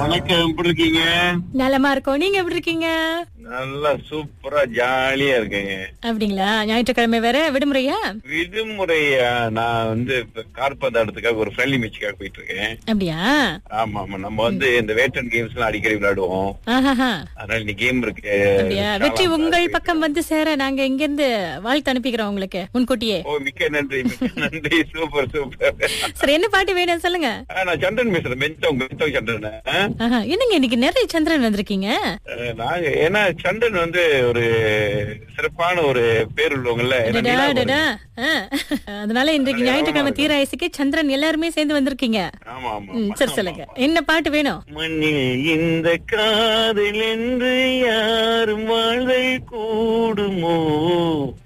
வணக்கம் எப்படி இருக்கீங்க நலமா இருக்கோம் நீங்க எப்படி இருக்கீங்க நல்லா சூப்பரா ஜாலியா இருக்கேங்க அப்படிங்களா ஞாயிற்றுக்கிழமை வேற விடுமுறையா விடுமுறையா நான் வந்து இப்ப கார்பந்தாட்டத்துக்காக ஒரு ஃப்ரெண்ட்லி மேட்சுக்காக போயிட்டு இருக்கேன் அப்படியா ஆமா ஆமா நம்ம வந்து இந்த வேட்டன் கேம்ஸ் எல்லாம் அடிக்கடி விளையாடுவோம் ஆஹாஹா. அதனால இன்னைக்கு கேம் இருக்கு அப்படியா வெற்றி உங்கள் பக்கம் வந்து சேர நாங்க இங்க இருந்து வாழ்த்து அனுப்பிக்கிறோம் உங்களுக்கு முன்கூட்டியே ஓ மிக்க நன்றி மிக்க நன்றி சூப்பர் சூப்பர் சரி என்ன பாட்டு வேணும் சொல்லுங்க ஆ, நான் சந்திரன் பேசுறேன் மென்தவங்க மென்தவங்க சந்திரன் ஆ? ஆஹா. என்னங்க இன்னைக்கு நிறைய சந்திரன் வந்திருக்கீங்க அஹ், நாங்க ஏன்னா சந்திரன் வந்து ஒரு சிறப்பான ஒரு பேர் உள்ளவங்கல்ல ஏன்னா டடா, நிலா டடா. ஆ. அதனால இன்றைக்கு ஞாயிற்றுக்கிழமை தீர ஆயுசுக்கு சந்திரன் எல்லாருமே சேர்ந்து வந்திருக்கீங்க ஆமா ஆமா ம், ஆமா. சரி சொல்லுங்க என்ன பாட்டு வேணும் மண்ணில் இந்த காதல் என்று யாரும் வாழ்தல் கூடுமோ